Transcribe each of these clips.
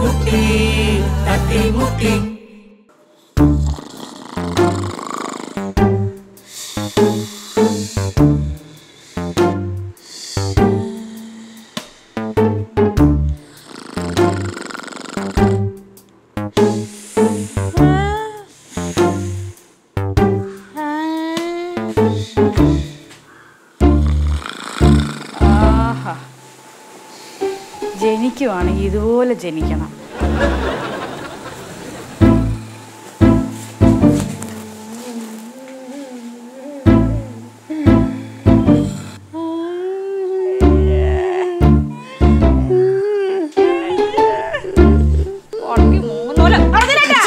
തട്ടിമുട്ടി തട്ടിമുട്ടി ആഹാ ജനിക്കുവാണെങ്കിൽ ഇതുപോലെ ജനിക്കണം ഉറങ്ങി മൂന്നൂല. അർജുനേട്ടാ!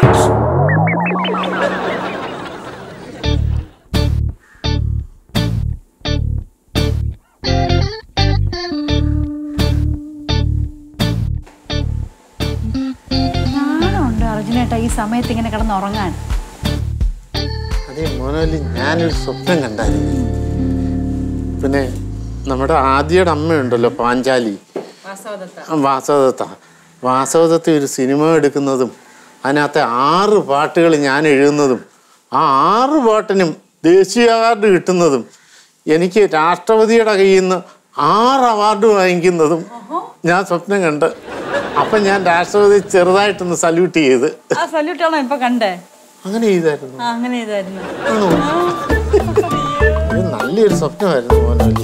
നാണമുണ്ട് അർജുനേട്ടാ ഈ സമയത്ത് ഇങ്ങനെ കിടന്ന് ഉറങ്ങാൻ അതെ മോനോലി ഞാനൊരു സ്വപ്നം കണ്ടായിരുന്നു പിന്നെ നമ്മുടെ ആദ്യയുടെ അമ്മയുണ്ടല്ലോ പാഞ്ചാലി ആ, വാസവദത്ത വാസവദത്ത ഒരു സിനിമ എടുക്കുന്നതും അതിനകത്തെ ആറ് പാട്ടുകൾ ഞാൻ എഴുതുന്നതും ആ ആറ് പാട്ടിനും ദേശീയ അവാർഡ് കിട്ടുന്നതും എനിക്ക് രാഷ്ട്രപതിയുടെ കയ്യിൽ നിന്ന് ആറ് അവാർഡ് വാങ്ങിക്കുന്നതും ഞാൻ സ്വപ്നം കണ്ട് അപ്പം ഞാൻ രാഷ്ട്രപതി ചെറുതായിട്ടൊന്ന് സല്യൂട്ട് ചെയ്ത് ആ സല്യൂട്ടാണോ ഇപ്പൊ കണ്ടേ അങ്ങനെ ചെയ്തായിരുന്നു ആ അങ്ങനെ ഇതായിരുന്നു ആണോ അത് നല്ലൊരു സ്വപ്നമായിരുന്നു മോനോലി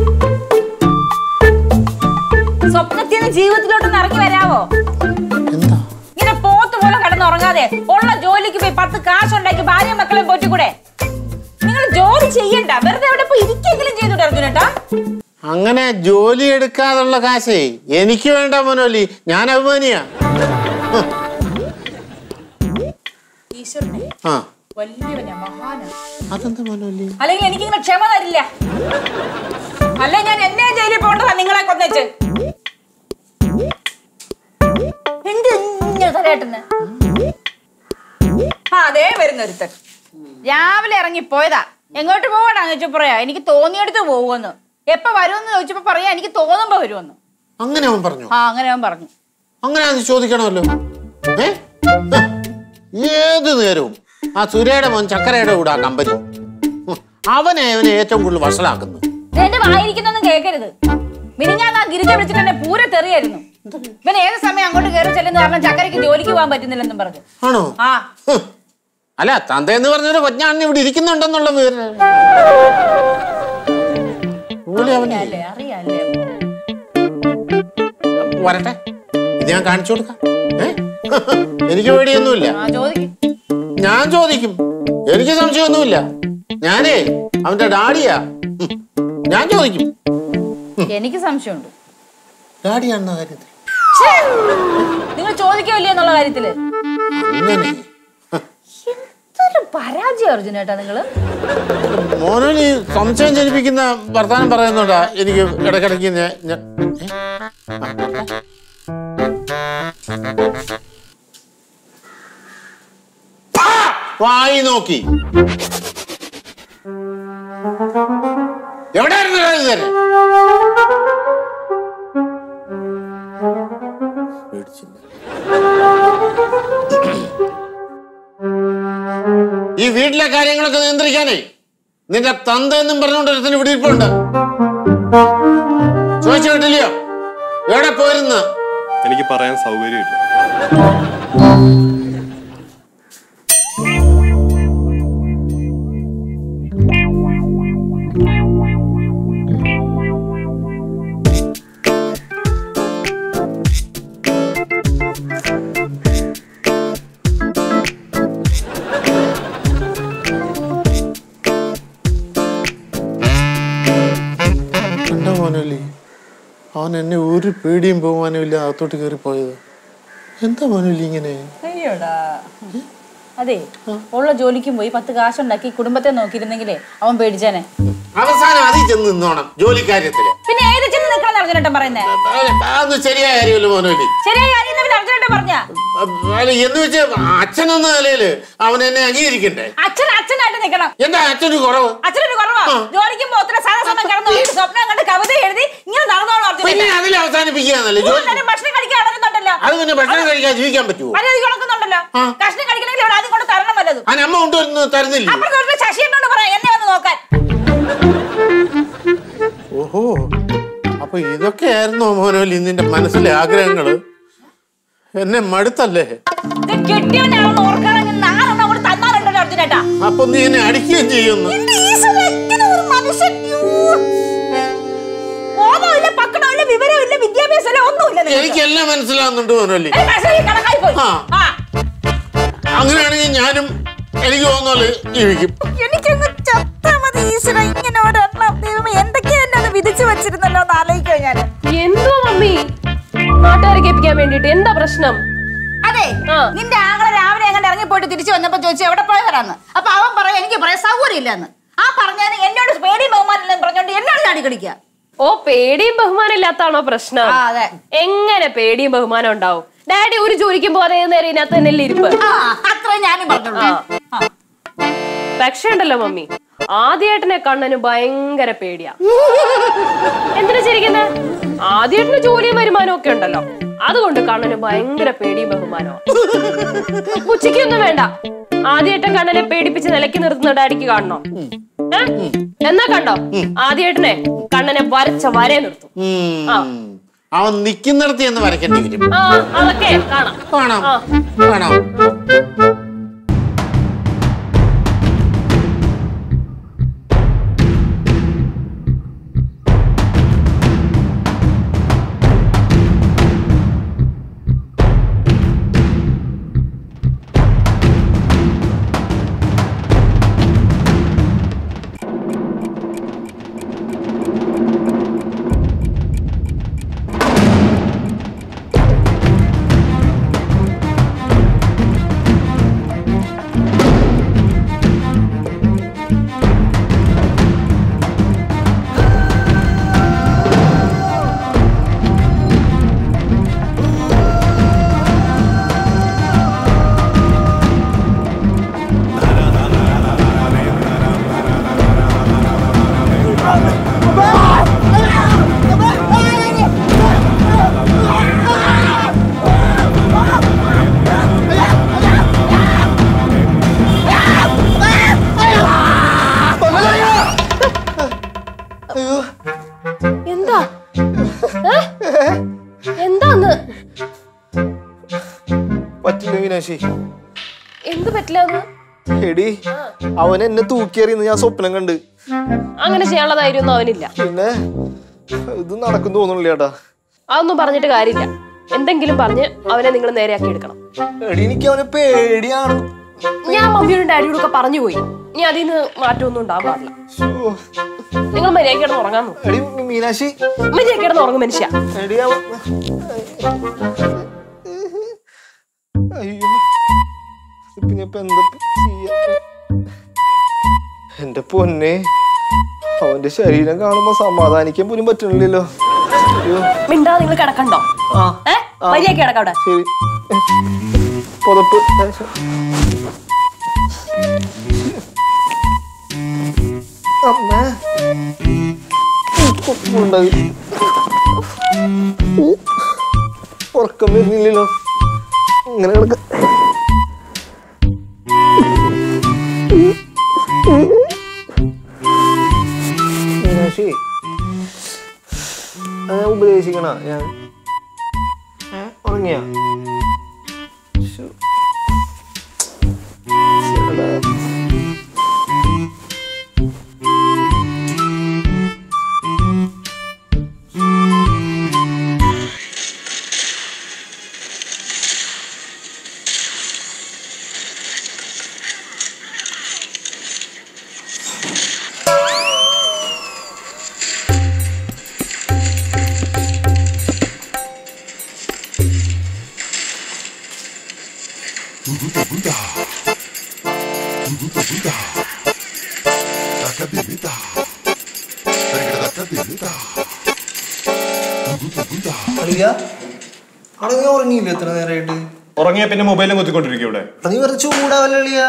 സ്വപ്നത്തിൽ നിന്ന് ജീവിതത്തിലോട്ടൊന്ന് ഇറങ്ങി വരാവോ എന്താ ഇങ്ങനെ പോത്ത് പോലെ കിടന്നുറങ്ങാതെ ഉള്ള ജോലിക്ക് പോയി പത്ത് കാശുണ്ടാക്കി ഭാര്യ മക്കളെ പോറ്റിക്കൂടെ നിങ്ങൾ ജോലി ചെയ്യണ്ട വെറുതെ അവിടെ പോയി ഇരിക്കെങ്കിലും ചെയ്തോട്ടെ അർജുനേട്ടാ അങ്ങനെ ജോലി എടുക്കാതുള്ള കാശേ എനിക്ക് വേണ്ട മോനോലി ഞാൻ അഭിമാനിയാ ഈശ്വരനെ ആ വലിയവനാ മഹാനാ അതെന്താ മോനോലി അല്ലെങ്കിൽ എനിക്കിങ്ങനെ ക്ഷമ തരില്ല അല്ല ഞാൻ എന്നെ ജയിലിൽ പോകേണ്ടതാ നിങ്ങളെ കൊന്നേച്ച് എന്ത് ഇങ്ങനെ തലയാട്ടുന്നെ? ആ അതേ വരുന്ന ഒരുത്തൻ രാവിലെ ഇറങ്ങി പോയതാ എങ്ങോട്ട് പോകടാന്ന് ചോദിച്ചപ്പോ പറയാ എനിക്ക് തോന്നിയെടുത്ത് പോകുമെന്ന് എപ്പോ വരുമെന്ന് ചോദിച്ചപ്പോ പറയാ എനിക്ക് തോന്നുമ്പോ വരുമെന്ന് അങ്ങനെ അവൻ പറഞ്ഞു ആ അങ്ങനെ അവൻ പറഞ്ഞു അങ്ങനെ അത് ചോദിക്കണമല്ലോ ഏ ഹ്. ഏത് നേരവും ആ സുരയുടെ മോൻ ചക്കരയുടെ കൂടെ ആ കമ്പനി ഹ്. അവനെ അവനെ ഏറ്റവും കൂടുതൽ വഷളാക്കുന്നത് ഇത് എന്റെ വായിരിക്കുന്നൊന്നും കേൾക്കരുത് മിനിഞ്ഞാന്ന് ആ ഗിരിജ വിളിച്ചിട്ട് എന്നെ പൂര തെറിയായിരുന്നു ഇവൻ ഏത് സമയം അങ്ങോട്ട് കയറി ചെല്ലുന്ന കാരണം ചക്കരയ്ക്ക് ജോലിക്ക് പോകാൻ പറ്റുന്നില്ലെന്നും പറഞ്ഞു ആണോ ആ ഹ്. അല്ല തന്തയെന്ന് പറഞ്ഞൊരു കൊഞ്ഞാണ്ണി ഇവിടെ ഇരിക്കുന്നുണ്ടെന്നുള്ള വിവരം ഓലെ അവനെ അല്ലേ അറിയാല്ലേ വരട്ടെ ഇത് ഞാൻ കാണിച്ചു കൊടുക്കാം ഏ എനിക്ക് പേടിയൊന്നുമില്ല ആ ചോദിക്കും ഞാൻ ചോദിക്കും എനിക്ക് സംശയമൊന്നുമില്ല ഞാനേ അവന്റെ ഡാഡിയാ ഉം. ഞാൻ ചോദിക്കും എനിക്ക് സംശയമുണ്ട് ഡാഡിയാണെന്ന കാര്യത്തിൽ ഛേ! നിങ്ങൾ ചോദിക്കില്ലേ എന്നുള്ള കാര്യത്തില് അങ്ങനെ എന്തൊരു പരാജയം അർജുനേട്ടാ നിങ്ങള് മോനോന് ഈ സംശയം ജനിപ്പിക്കുന്ന വർത്താനം പറയുന്നുണ്ടാ എനിക്ക് ഇടയ്ക്കിടയ്ക്ക് ഞാൻ- ഞാൻ- ഏ? ആ, വായി നോക്കി എവിടെയായിരുന്നു ഇതുവരെ പേടിച്ചില്ല ഈ വീട്ടിലെ കാര്യങ്ങളൊക്കെ നിയന്ത്രിക്കാനേ നിന്റെ തന്ത എന്നും പറഞ്ഞുകൊണ്ട് ഒരുത്തിന് ഇവിടെ ഇരിപ്പുണ്ട് ചോദിച്ചു കേട്ടില്ലയോ എവിടെ പോയിരുന്ന എനിക്ക് പറയാൻ സൗകര്യമില്ല കണ്ടോ മോനല്ലേ അവൻ എന്നെ ഒരു പേടിയും പോകാനും ഇല്ല അകത്തോട്ട് കയറി പോയത് എന്താ മോനല്ലേ ഇങ്ങനെ അയ്യോടാ അതെ ഉള്ള ജോലിക്കും പോയി പത്ത് കാശുണ്ടാക്കി കുടുംബത്തെ നോക്കിയിരുന്നെങ്കിലേ അവൻ പേടിച്ചാനെ അവസാനം അതിൽ ചെന്ന് നിന്നോണം ജോലിക്കാര്യത്തില് പിന്നെ ഏത് ചെന്ന് നിൽക്കണം അർജുനേട്ടൻ പറയുന്നേ അതൊന്നും ശരിയായ കാര്യമല്ലോ മോനോലി ശരിയായി അറിയുന്ന പിന്നെ അർജുനേട്ടൻ പറഞ്ഞ അല്ല എന്ന് വെച്ച് അച്ഛനെന്ന നിലയില് അവൻ എന്നെ അംഗീകരിക്കണ്ടേ അച്ഛൻ അച്ഛനായിട്ട് നിൽക്കണം എന്താ അച്ഛന് കുറവ് അച്ഛനൊരു കുറവാ ജോലിക്കും പോത്ര സാധാ സമയം കിടന്നു വീട്ടിൽ സ്വപ്നം കണ്ട് കവിത എഴുതി ഇങ്ങനെ നടന്നോളൂ പിന്നെ അർജുനേട്ടൻ അതിൽ അവസാനിപ്പിക്കാന്നല്ലേ ജോലി ഭക്ഷണം കഴിക്കാൻ അടങ്ങുന്നുണ്ടല്ലോ ഉണ്ടല്ലോ അത് പിന്നെ ഭക്ഷണം കഴിക്കാൻ ജീവിക്കാൻ പറ്റുമോ മര്യാദയ്ക്ക് ഉണക്കുന്നുണ്ടല്ലോ ആ. കഷ്ണം കഴിക്കണമെങ്കിൽ ഇവിടെ ആദ്യം കൊണ്ട് തരണം വല്ലതും അതിന് അമ്മ കൊണ്ടുവരുന്നത് തരുന്നില്ല അപ്പുറത്തെ വീട്ടിലെ ശശിയോട് പറയാം എന്നെ വന്ന് നോക്കാൻ ഓഹോ അപ്പൊ ഇതൊക്കെയായിരുന്നോ മോനോലി നിന്റെ മനസ്സിലെ ആഗ്രഹങ്ങള് എന്നെ മടുത്തല്ലേ ഇത് കെട്ടിയവനാണെന്ന് ഓർക്കണമെങ്കിൽ നാലെണ്ണം കൂടി തന്നാലുണ്ടല്ലോ അർജുനേട്ടാ അപ്പൊ നീ എന്നെ അടിക്കുകയും ചെയ്യുന്നു എന്റെ ഈശ്വരാ, ഇങ്ങനെ ഒരു മനുഷ്യൻ യ്യോ. ബോധമില്ല പക്കണമില്ല വിവരമില്ല വിദ്യാഭ്യാസമില്ല ഒന്നുമില്ല നിങ്ങൾക്ക്. എനിക്കെല്ലാം മനസ്സിലാവുന്നുണ്ട് മോനോലി ഏയ് മനസ്സിലായി, കണക്കായി പോയി. ആ. ആ. അങ്ങനെയാണെങ്കിൽ ഞാനും എനിക്ക് തോന്നുന്ന പോലെ ജീവിക്കും എനിക്കങ്ങ് ചത്താ മതി ഈശ്വര ഇങ്ങനെ ഒരെണ്ണം ദൈവമേ എന്തൊക്കെയാ എന്നെ അത് വിധിച്ചു വെച്ചിരുന്നല്ലോ എന്ന് ആലോചിക്കുക ഞാൻ എന്തോ മമ്മി നാട്ടുകാരെ കേൾപ്പിക്കാൻ വേണ്ടിട്ട് എന്താ പ്രശ്നം അതെ ആ. നിന്റെ ആങ്ങളെ രാവിലെ എങ്ങനെ ഇറങ്ങിപ്പോയിട്ട് തിരിച്ചു വന്നപ്പോ ചോദിച്ചു എവിടെ പോയവരാന്ന് അപ്പൊ അവൻ പറയാം എനിക്ക് പറയാൻ സൗകര്യം ഇല്ലെന്ന് ആ പറഞ്ഞാൽ എന്നോട് പേടിയും ബഹുമാനില്ലെന്ന് പറഞ്ഞോണ്ട് എന്നോട് ചാടി കളിക്കുക ഓ പേടിയും ബഹുമാനം ഇല്ലാത്താണോ പ്രശ്നം ആ, അതെ. എങ്ങനെ പേടിയും ബഹുമാനം ഉണ്ടാവും ഡാഡി ഒരു ജോലിക്കും പോകാതെ ഏത് നേരം ഇതിനകത്ത് തന്നെ ഇരിപ്പ് ആ അത്രയും ഞാനും പറഞ്ഞോളൂ ആ. പക്ഷേ ഉണ്ടല്ലോ മമ്മി ആദ്യേട്ടനെ കണ്ണന് ഭയങ്കര പേടിയാ എന്തിനാ ചിരിക്കുന്നെ ആദ്യേട്ടന് ജോലിയും വരുമാനവും ഒക്കെ ഉണ്ടല്ലോ അതുകൊണ്ട് കണ്ണന് ഭയങ്കര പേടിയും ബഹുമാനവും ഉച്ചയ്ക്കൊന്നും വേണ്ട ആദ്യേട്ടൻ കണ്ണനെ പേടിപ്പിച്ച് നിലയ്ക്ക് നിർത്തുന്ന ഡാഡിക്ക് കാണണോ ഏ? എന്നാ കണ്ടോ ആദ്യേട്ടനെ കണ്ണനെ വരച്ച വരെ നിർത്തും ഉം. ആ. അവൻ നിക്കുന്നിടത്ത് എന്ന് വരയ്ക്കേണ്ടി വരും ആ അതൊക്കെ കാണാം കാണാം ആ. കാണാം എന്താ ഏ? എന്താന്ന് പറ്റില്ല മീനാശി എന്ത് പറ്റില്ലെന്ന് എടി അവൻ എന്നെ തൂക്കിയറിയുന്ന ഞാൻ സ്വപ്നം കണ്ട് അങ്ങനെ ചെയ്യാനുള്ള ധൈര്യമൊന്നും അവനില്ല പിന്നെ ഇത് നടക്കും തോന്നുന്നില്ല ചേട്ടാ അതൊന്നും പറഞ്ഞിട്ട് കാര്യമില്ല എന്തെങ്കിലും പറഞ്ഞ് അവനെ നിങ്ങൾ നേരെയാക്കി എടുക്കണം എടി എനിക്ക് അവനെ പേടിയാണ് ഞാൻ മമ്മിയോടും ഡാഡിയോടും ഒക്കെ പറഞ്ഞു പോയി ഇനി അതിൽ നിന്ന് മാറ്റമൊന്നും ഉണ്ടാകാൻ പാടില്ല ശ്ശോ. നിങ്ങൾ മര്യാദ കിടന്ന് ഉറങ്ങാൻ നോക്കും എടി മീനാശി മര്യാദ കിടന്ന് ഉറങ്ങും മനുഷ്യ എടി അവൻ അയ്യോ പിന്നെ ഇപ്പൊ എന്താ ചെയ്യാ എന്റെ പൊന്നെ അവന്റെ ശരീരം കാണുമ്പോ സമാധാനിക്കാൻ പോലും പറ്റണില്ലല്ലോ അയ്യോ മിണ്ടാ നിങ്ങൾ കിടക്കണ്ടോ ആ ഏ മര്യാദ കിടക്കാം അവിടെ ശരി പുതപ്പ് അമ്മ ഉണ്ടായി ഉറക്കം വരുന്നില്ലല്ലോ ഇങ്ങനെ കിടക്ക മീനാക്ഷി അത് ഞാൻ ഉപദേശിക്കണ ഞാൻ ഏ? ഉറങ്ങിയാ ശ്ശോ. ശ്ശെടാ. അളിയ അവിടെ നീ ഉറങ്ങിയില്ല എത്ര നേരമായിട്ട് ഉറങ്ങിയ പിന്നെ മൊബൈലും കൊത്തിക്കൊണ്ടിരിക്കും ഇവിടെ എടാ, നീ വെറുതെ ചൂടാവല്ല അളിയ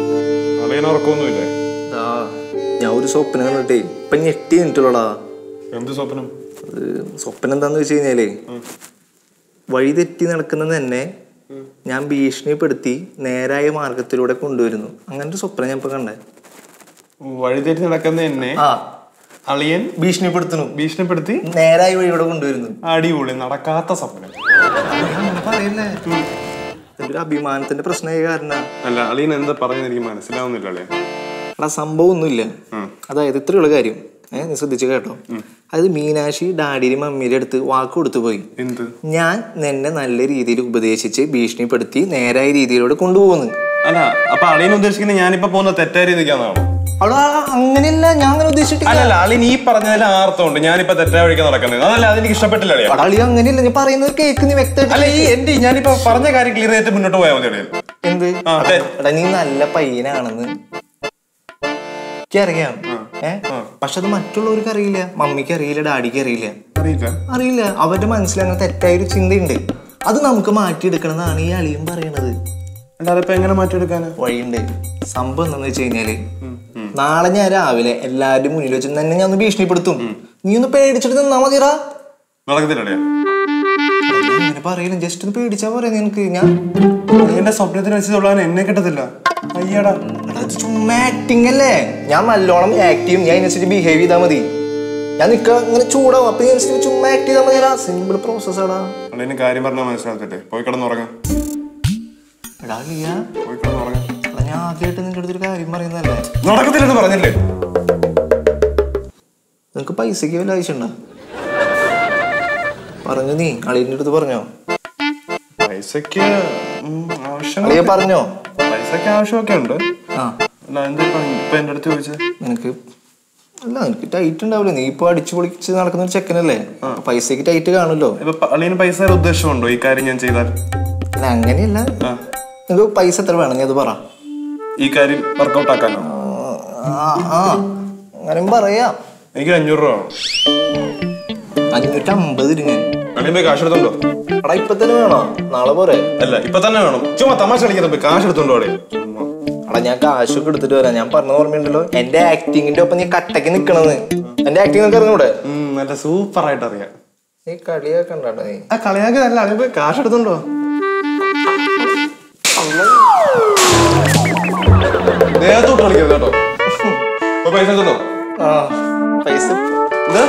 അളിയന് ഉറക്കമൊന്നുമില്ലേ ഞാൻ ഒരു സ്വപ്നം കണ്ടിട്ടേ ഇപ്പൊ ഞെട്ടി നിന്നിട്ടുള്ളടാ എന്ത് സ്വപ്നം അത് സ്വപ്നം എന്താന്ന് വെച്ച് കഴിഞ്ഞാലേ വഴി തെറ്റി നടക്കുന്ന തന്നെ ഞാൻ ഭീഷണിപ്പെടുത്തി നേരായ മാർഗത്തിലൂടെ കൊണ്ടുവരുന്നു അങ്ങനെ ഒരു സ്വപ്നം ഞാൻ ഇപ്പൊ കണ്ടേ വഴിതെറ്റി നടക്കുന്ന എന്നെ ആ അളിയൻ ഭീഷണിപ്പെടുത്തുന്നു ഭീഷണിപ്പെടുത്തി നേരായ വഴിയോടെ കൊണ്ടുവരുന്നു അടിപൊളി നടക്കാത്ത സ്വപ്നം അങ്ങനെ പറയല്ലേ ഇതിന്റെ ഒരു അഭിമാനത്തിന്റെ പ്രശ്നമായ കാരണ അല്ല അളിയൻ എന്താ പറയുന്നത് എനിക്ക് മനസ്സിലാവുന്നില്ല അളിയൻ എടാ സംഭവം ഒന്നുമില്ല അതായത് ഇത്രയുള്ള കാര്യം ഏഹ് നീ ശ്രദ്ധിച്ചു കേട്ടോ അതായത് മീനാക്ഷി ഡാഡിയുടെ മമ്മിയുടെ അടുത്ത് വാക്ക് കൊടുത്തു പോയി എന്ത് ഞാൻ നിന്നെ നല്ല രീതിയിൽ ഉപദേശിച്ച് ഭീഷണിപ്പെടുത്തി നേരായ രീതിയിലൂടെ കൊണ്ടുപോകുന്നു അല്ല അപ്പൊ അളിയൻ ഉദ്ദേശിക്കുന്നത് ഞാനിപ്പോ പോകുന്ന തെറ്റായ രീതിക്കാന്നാണോ അവിടെ അങ്ങനെയല്ല ഞാൻ അങ്ങനെ ഉദ്ദേശിച്ചിട്ടില്ല അല്ലല്ല അളിയൻ ഈ പറഞ്ഞതിൽ ആർത്ഥമുണ്ട് ഞാനിപ്പോ തെറ്റായ വഴിക്കാൻ നടക്കുന്നത് അതല്ല അതെനിക്ക് ഇഷ്ടപ്പെട്ടില്ല അളിയ അവിടെ അളി അങ്ങനെയല്ല ഞാൻ പറയുന്നത് കേക്ക് നീ വ്യക്തമായിട്ട് അല്ല ഈ എന്റെ ഞാനിപ്പോ പറഞ്ഞ കാര്യം ക്ലിയർ ചെയ്തിട്ട് മുന്നോട്ട് പോയാൽ മതി അളിയൻ എന്ത് ആ, അതെ. എടാ നീ നല്ല പയ്യനാണെന്ന് എനിക്കറിയാം ഏ പക്ഷെ അത് മറ്റുള്ളവർക്ക് അറിയില്ല മമ്മിക്ക് അറിയില്ല ഡാഡിക്ക് അറിയില്ല അറിയില്ല അറിയില്ല അവരുടെ മനസ്സിൽ അങ്ങനെ തെറ്റായ ഒരു ചിന്തയുണ്ട് അത് നമുക്ക് മാറ്റിയെടുക്കണമെന്നാണ് ഈ അളിയും പറയണത് അല്ലാതെ ഇപ്പൊ എങ്ങനെ മാറ്റിയെടുക്കാനാ വഴിയുണ്ട് സംഭവം എന്താന്ന് വെച്ച് കഴിഞ്ഞാല് നാളെ ഞാൻ രാവിലെ എല്ലാവരുടെ മുന്നിൽ വെച്ച് തന്നെ ഞാൻ ഒന്ന് ഭീഷണിപ്പെടുത്തും നീ ഒന്ന് പേടിച്ചിട്ട് നിന്നാ മതിറാ നടക്കത്തില്ല അളിയ അങ്ങനെ പറയില്ല ജസ്റ്റ് ഒന്ന് പേടിച്ചാ പറയാ നിനക്ക് ഞാൻ എന്റെ സ്വപ്നത്തിന് വെച്ച് തൊള്ളാൻ എന്നെ കിട്ടത്തില്ല അയ്യടാ എടാ, ഇത് ചുമ്മാ ആക്ടിങ് അല്ലേ ഞാൻ നല്ലോണം ആക്ട് ചെയ്യും ഞാൻ അതിനനുസരിച്ച് ബിഹേവ് ചെയ്താൽ മതി ഞാൻ നിക്ക ഇങ്ങനെ ചൂടാവും അപ്പൊ ഇതിനനുസരിച്ച് ചുമ്മാ ആക്ട് ചെയ്താൽ മതിയാ സിമ്പിൾ പ്രോസസ് ആടാ അളിയന് കാര്യം പറഞ്ഞാൽ മനസ്സിലാക്കട്ടെ പോയി കിടന്നുറങ്ങാം എടാ ലിയ പോയി കിടന്നുറങ്ങാം എടാ ഞാൻ ആദ്യമായിട്ട് നിന്റെ അടുത്തൊരു കാര്യം പറയുന്നതല്ലേ നടക്കത്തില്ലെന്ന് പറഞ്ഞില്ലേ നിനക്ക് പൈസക്ക് വല്ല ആവശ്യമുണ്ടോ പറഞ്ഞു നീ അളിയന്റെ അടുത്ത് പറഞ്ഞോ പൈസക്ക് ഉം, ആവശ്യം അളിയ പറഞ്ഞോ പൈസക്ക് ആവശ്യമൊക്കെ ഉണ്ട് ആ അല്ല എന്താ ഇപ്പൊ ഇപ്പൊ എന്റെ അടുത്ത് ചോദിച്ചത് നിനക്ക് അല്ല നിനക്ക് ടൈറ്റ് ഉണ്ടാവില്ല നീ ഇപ്പൊ അടിച്ചു പൊളിച്ച് നടക്കുന്ന ഒരു ചെക്കനല്ലേ അപ്പൊ പൈസക്ക് ടൈറ്റ് കാണുമല്ലോ ഇപ്പൊ പ- അളിയന് പൈസ ഉദ്ദേശമുണ്ടോ ഈ കാര്യം ഞാൻ ചെയ്താൽ അല്ല അങ്ങനെയല്ല ആ. നിനക്ക് പൈസ എത്ര വേണം നീ അത് പറ ഈ കാര്യം വർക്കൗട്ട് ആക്കാനോ ആ ആ അങ്ങനെയും പറയാം എനിക്ക് അഞ്ഞൂറ് രൂപ വേണം അഞ്ഞൂറ്റമ്പത് ഞാൻ അളിയൻ പോയി കാശ് എടുത്തോണ്ടോ എടാ ഇപ്പൊ തന്നെ വേണോ നാളെ പോരെ അല്ല ഇപ്പൊ തന്നെ വേണം ചുമ്മാ തമാശ കളിക്കാൻ പോയി കാശ് എടുത്തോണ്ടോ അവിടെ എടാ ഞാൻ കാശൊക്കെ എടുത്തിട്ട് വരാം ഞാൻ പറഞ്ഞത് ഓർമ്മയുണ്ടല്ലോ എന്റെ ആക്ടിങ്ങിന്റെ ഒപ്പം നീ കട്ടക്ക് നിക്കണെന്ന് എന്റെ ആക്ടിങ് നിനക്ക് അറിഞ്ഞൂടെ ഉം, നല്ല സൂപ്പർ ആയിട്ട് അറിയാം നീ കളിയാക്കണ്ട നീ ആ കളിയാക്കല്ല അളിയൻ പോയി കാശ് എടുത്തോണ്ടോ ദേഹത്തോട്ട് കളിക്കരുത് കേട്ടോ പോയി പൈസ എടുത്തോണ്ടോ ആ പൈസ എന്താ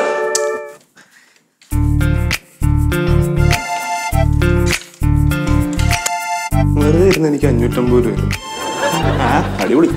വെറുതെ ഇരുന്ന് എനിക്ക് അഞ്ഞൂറ്റമ്പത് രൂപ വരും ആ അടിപൊളി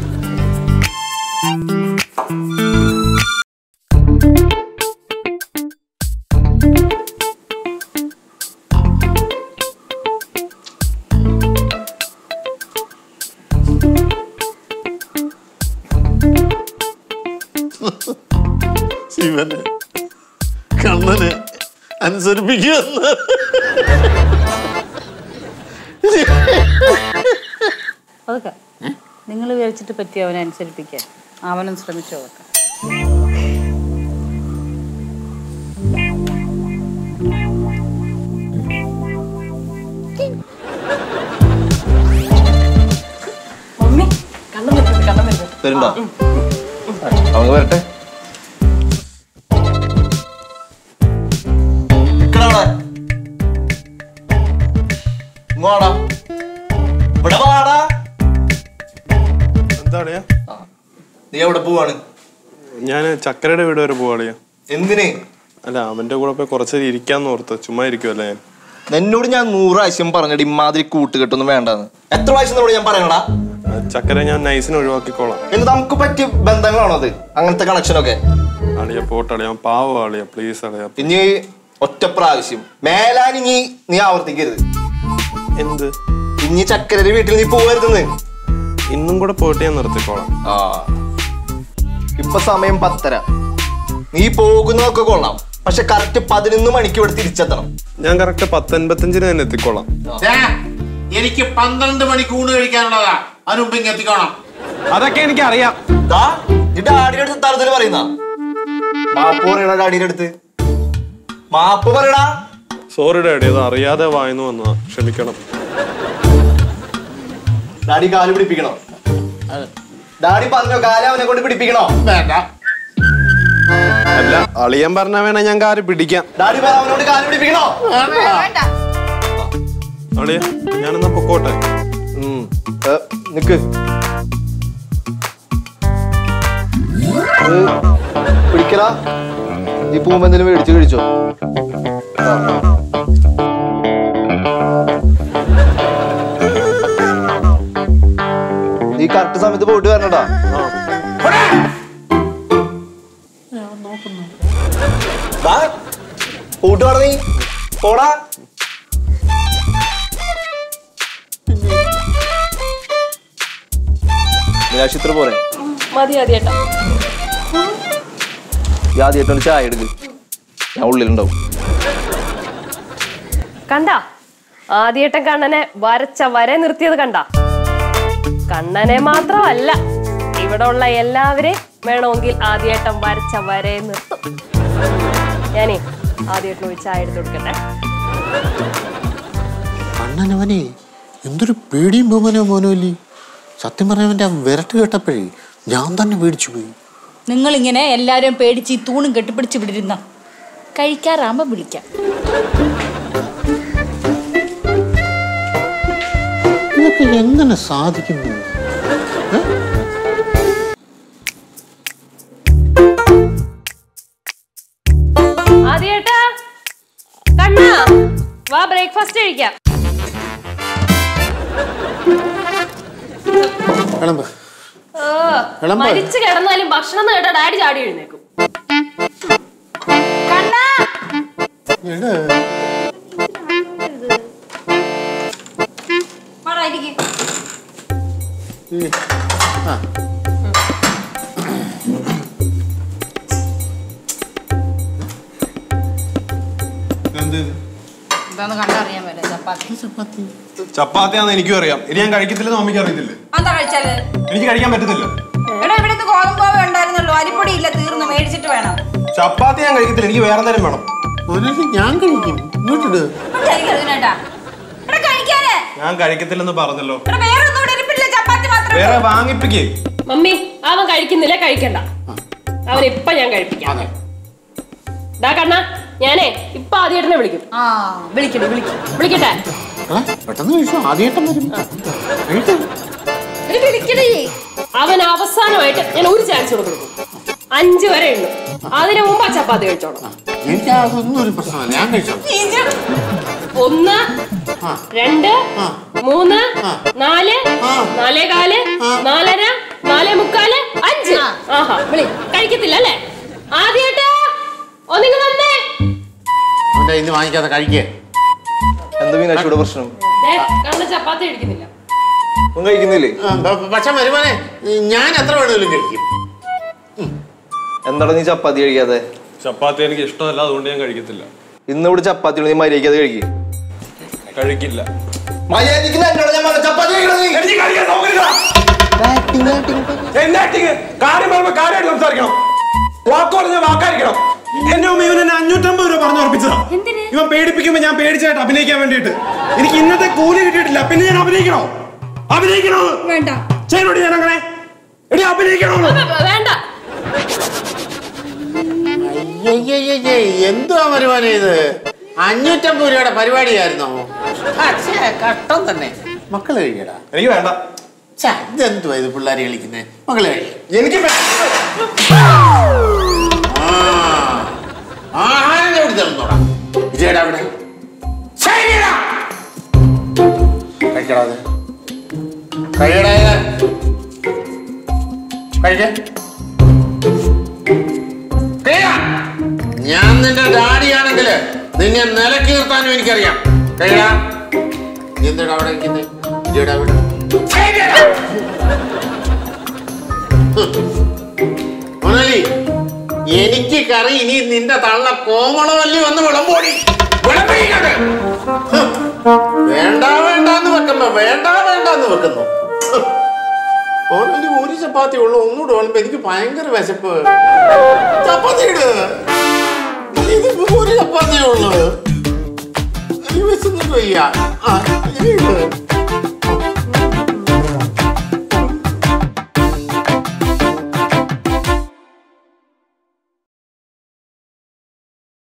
ശിവന് കണ്ണന് അനുസരിപ്പിക്കുമെന്ന് അതൊക്കെ നിങ്ങൾ വിചാരിച്ചിട്ട് പറ്റി അവനെ അനുസരിപ്പിക്കാൻ അവനും ശ്രമിച്ചു അതൊക്കെ മമ്മി കണ്ണു പറ്റും കണ്ണു പറ്റും വരുന്നുണ്ടോ അവന് വരട്ടെ നിക്കടാ അവിടെ. ഇങ്ങ് വാടാ. ഇവിടെ വാടാ. എന്താ അളിയാ നീ എവിടെ പോവാണ് ഞാൻ ചക്കരയുടെ വീട് വരെ പോവാളിയാ എന്തിന് അല്ല അവന്റെ കൂടെ പോയി കുറച്ച് നേരം ഇരിക്കാന്ന് ഓർത്ത് ചുമ്മാ ഇരിക്കുമല്ലേ ഞാൻ എന്നോട് ഞാൻ നൂറ് പ്രാവശ്യം പറഞ്ഞിട്ട് ഇമാതിരി കൂട്ടുകെട്ടൊന്നും വേണ്ടെന്ന് എത്ര പ്രാവശ്യം എന്നോട് ഞാൻ പറയണടാ ആ, ചക്കര ഞാൻ നൈസിന് ഒഴിവാക്കിക്കോളാം എന്ന് നമുക്ക് പറ്റിയ ബന്ധങ്ങളാണോ അത് അങ്ങനത്തെ കണക്ഷനൊക്കെ അളിയ പോട്ടളിയാ പാവ അളിയ പ്ലീസ് അളിയ ഇനി ഒറ്റ പ്രാവശ്യം മേലാൻ ഇനി നീ ആവർത്തിക്കരുത് എന്ത് ഇനി ചക്കരയുടെ വീട്ടിൽ നീ പോകരുതെന്ന് ഇന്നും കൂടെ പോയിട്ട് ഞാൻ നിർത്തിക്കോളാം ആ ഇപ്പൊ സമയം പത്തര നീ പോകുന്നതൊക്കെ കൊള്ളാം പക്ഷെ കറക്റ്റ് പതിനൊന്ന് മണിക്ക് ഇവിടെ തിരിച്ചെത്തണം ഞാൻ കറക്റ്റ് പത്തൊൻപത്തഞ്ചിന് തന്നെ എത്തിക്കോളാം ദേ, എനിക്ക് പന്ത്രണ്ട് മണിക്ക് ഊണ് കഴിക്കാനുള്ളതാ അതിന് മുമ്പ് ഇങ്ങ് എത്തിക്കോണം അതൊക്കെ എനിക്ക് അറിയാം ദാ, നീ ഡാഡിയുടെ അടുത്ത് തരത്തിൽ പറയുന്ന മാപ്പ് പറയണ ഡാഡിയുടെ അടുത്ത് മാപ്പ് പറയടാ സോറി ഡാഡി അത് അറിയാതെ വായന്നു വന്നതാ ക്ഷമിക്കണം ഡാഡി കാല് പിടിപ്പിക്കണോ ഡാഡി പറഞ്ഞോ കാല് അവനെ കൊണ്ട് പിടിപ്പിക്കണോ വേണ്ട അല്ല അളിയൻ പറഞ്ഞ വേണേ ഞാൻ കാര്യം പിടിക്കാം ഡാഡി പറ അവനോട് കാല് പിടിപ്പിക്കണോ വേണ്ട അളിയ ഞാനെന്നാ പൊക്കോട്ടെ ഉം. ഏ, നിക്ക് ഇത് പിടിക്കടാ നീ പോകുമ്പോ എന്തെങ്കിലും മേടിച്ച് കഴിച്ചോ ആ. നീ കറക്റ്റ് സമയത്ത് പോയിട്ട് വരണടാ ദാ, പോയിട്ട് വേണം നീ പോടാ മീനാക്ഷി ഇത്ര പോരെ മതി ആദ്യേട്ടാ ഈ ആദ്യമായിട്ടൊന്ന് ചായ എടുക്ക് ഞാൻ ഉള്ളിലുണ്ടാവും കണ്ട ആദ്യേട്ടൻ കണ്ണനെ വരച്ച വരെ നിർത്തിയത് കണ്ട കണ്ണനെ മാത്രമല്ല ഇവിടെ ഉള്ള എല്ലാവരെയും വേണമെങ്കിൽ ആദ്യേട്ടൻ വരച്ച വരെ നിർത്തും ഞാനേ ആദ്യേട്ടന് ഒരു ചായ എടുത്ത് കൊടുക്കട്ടെ അണ്ണനവനെ എന്തൊരു പേടിയും ബഹുമാനോ മോനോല്ലി സത്യം പറഞ്ഞവൻ്റെ ആ വിരട്ട് കേട്ടപ്പോഴേ ഞാൻ തന്നെ പേടിച്ചു പോയി നിങ്ങളിങ്ങനെ എല്ലാവരും പേടിച്ച് ഈ തൂണും കെട്ടിപ്പിടിച്ച് വിടിരുന്ന കഴിക്കാറാകുമ്പോ വിളിക്കാം ഇതൊക്കെ എങ്ങനെ സാധിക്കുന്നു ആദ്യേട്ടാ കണ്ണാ വാ ബ്രേക്ക്ഫാസ്റ്റ് കഴിക്കാം കിളമ്പ് ഓ, വിളമ്പ്. മരിച്ചു കിടന്നാലും ഭക്ഷണം കേട്ട ഡാഡി ചാടി എഴുന്നേക്കും കണ്ണാ എടാ വാടാ, ഇരിക്ക്. ഈ- ആ എന്ത് എന്താന്ന് കണ്ടറിയാൻ മേലെ ചപ്പാത്തി ചപ്പാത്തി ചപ്പാത്തിയാന്ന് എനിക്കും അറിയാം ഇനി ഞാൻ കഴിക്കത്തില്ലെന്ന് മമ്മിക്ക് അറിയത്തില്ലേ എന്താ കഴിച്ചാല് എനിക്ക് കഴിക്കാൻ പറ്റത്തില്ല എടാ ഇവിടെ നിന്ന് ഗോതമ്പ് മാവ് ഉണ്ടായിരുന്നല്ലോ അരിപ്പൊടി ഇല്ല തീർന്നു മേടിച്ചിട്ട് വേണം ചപ്പാത്തി ഞാൻ കഴിക്കത്തില്ല എനിക്ക് വേറെ എന്തെങ്കിലും വേണം മോനോല്ലി ഞാൻ കഴിക്കും ഇങ്ങോട്ടിട് കഴിക്കരുതിനേട്ടാ എടാ കഴിക്കാന് ഞാൻ കഴിക്കത്തില്ലെന്ന് പറഞ്ഞല്ലോ എടാ വേറെ ഒന്നും ഇവിടെ ഇരിപ്പില്ല ചപ്പാത്തി മാത്രം വേറെ വാങ്ങിപ്പിക്കേ മമ്മി അവൻ കഴിക്കുന്നില്ല കഴിക്കണ്ട അവൻ ഇപ്പൊ ഞാൻ കഴിപ്പിക്കാം അതെ ഡാ കണ്ണ ഞാനേ ഇപ്പൊ ആദ്യേട്ടനെ വിളിക്കും ആ വിളിക്കടി വിളിക്കും വിളിക്കട്ടെ ആ, പെട്ടെന്ന് കഴിച്ചു ആദ്യമായിട്ടും വരും കഴിക്കാം എടി വിളിക്കടി അവൻ അവസാനമായിട്ട് ഞാൻ ഒരു ചാൻസ് കൊടുക്കും അഞ്ച് വരെ ഉള്ളു അതിനു മുമ്പ് ആ ചപ്പാത്തി കഴിച്ചോളാം എനിക്ക് അതൊന്നും ഒരു പ്രശ്നമല്ല ഞാൻ കഴിച്ചോളാം ഒന്ന് ആ. രണ്ട് ആ. മൂന്ന് ആ. നാല് ആ. നാലേ കാല് ആ. നാലര നാലേ മുക്കാല് അഞ്ച് ആഹാ വിളി കഴിക്കത്തില്ല അല്ലേ ആദ്യമായിട്ട് ഒന്നിങ്ങ് വന്നേ അവൻ്റെ ഇന്ന് വാങ്ങിക്കാതെ കഴിക്കേ എന്താ മീനാക്ഷിയുടെ പ്രശ്നം ദേ, കണ്ണ് ചപ്പാത്തി കഴിക്കുന്നില്ല ഒന്നും കഴിക്കുന്നില്ലേ പക്ഷെ വരുമാനെ ഞാൻ എത്ര വേണമെങ്കിലും കഴിക്കും എന്താണ് നീ ചപ്പാത്തി കഴിക്കാതെ ചപ്പാത്തി എനിക്ക് ഇഷ്ടമല്ല അതുകൊണ്ട് ഞാൻ കഴിക്കത്തില്ല ഇന്ന് ഇവിടെ ചപ്പാത്തി ഉണ്ടെങ്കിൽ നീ മര്യാദയ്ക്ക് കഴിക്കും കഴിക്കില്ല മര്യാദയ്ക്ക് എന്നോട് ഞാൻ പറഞ്ഞ ചപ്പാത്തി കഴിക്കണം നീ. എനിക്ക് കഴിക്കാൻ സൗകര്യമില്ല. എന്താ acting? കാര്യം പറയുമ്പോ കാര്യമായിട്ട് സംസാരിക്കണം വാക്ക് പറഞ്ഞ വാക്കായിരിക്കണം എന്റെ ഉമ്മ ഇവൻ എന്നെ അഞ്ഞൂറ്റമ്പത് രൂപ പറഞ്ഞു ഉറപ്പിച്ചതാ ഇവൻ പേടിപ്പിക്കുമ്പോ ഞാൻ പേടിച്ചായിട്ട് അഭിനയിക്കാൻ വേണ്ടിയിട്ട് എനിക്ക് ഇന്നത്തെ കൂലി കിട്ടിയിട്ടില്ല പിന്നെ ഞാൻ അഭിനയിക്കണോ അഭിനയിക്കണോ വേണ്ട ചെയ്യണോടി ഞാൻ അങ്ങനെ എടി അഭിനയിക്കണോ വേ- വേണ്ട അയ്യയ്യയ്യേ, എന്തുവാ വരുമാനം ഇത് അഞ്ഞൂറ്റമ്പത് രൂപയുടെ പരിപാടിയായിരുന്നോ പക്ഷേ കഷ്ടം തന്നെ മക്കള് കഴിക്കടാ എനിക്ക് വേണ്ട ഛെ, ഇതെന്തുവാ ഇത് പിള്ളേർ കളിക്കുന്നേ മക്കള് കഴിക്കും എനിക്ക് വേ- ആഹാരം എവിടെ തന്നോടാ വിജയടാ അവിടെ ശരിടാ. കഴിക്കടാ അത് കഴിയടാ ഇത്. കഴിക്ക. കഴിയടാ. ഞാൻ നിന്റെ ഡാഡിയാണെങ്കിൽ നിന്നെ നിലക്ക് നിർത്താനും എനിക്കറിയാം കഴിയടാ നീ എന്താടാ അവിടെ ഇരിക്കുന്നത് വിജയടാ അവിടെ ശരിടാ. മൊണാലി എനിക്ക് കറി ഇനി നിന്റെ തള്ള കോമളവല്ലി വന്ന് വിളമ്പോടി വിളമ്പിക്കട്ടെ. ഹ്. വേണ്ട വേണ്ടാന്ന് വെക്കുമ്പോ വേണ്ട വേണ്ടാന്ന് വെക്കുന്നു ഹ്. ഓൾറെഡി ഒരു ചപ്പാത്തി ഉള്ളു ഒന്നുകൂടെ ഉള്ളപ്പോ എനിക്ക് ഭയങ്കര വിശപ്പ് ചപ്പാത്തി ഇട് ഇത് ഒരു ചപ്പാത്തിയേ ഉള്ളു എനിക്ക് വിശന്നിട്ട് വയ്യ ആ, ഇനി ഇട്.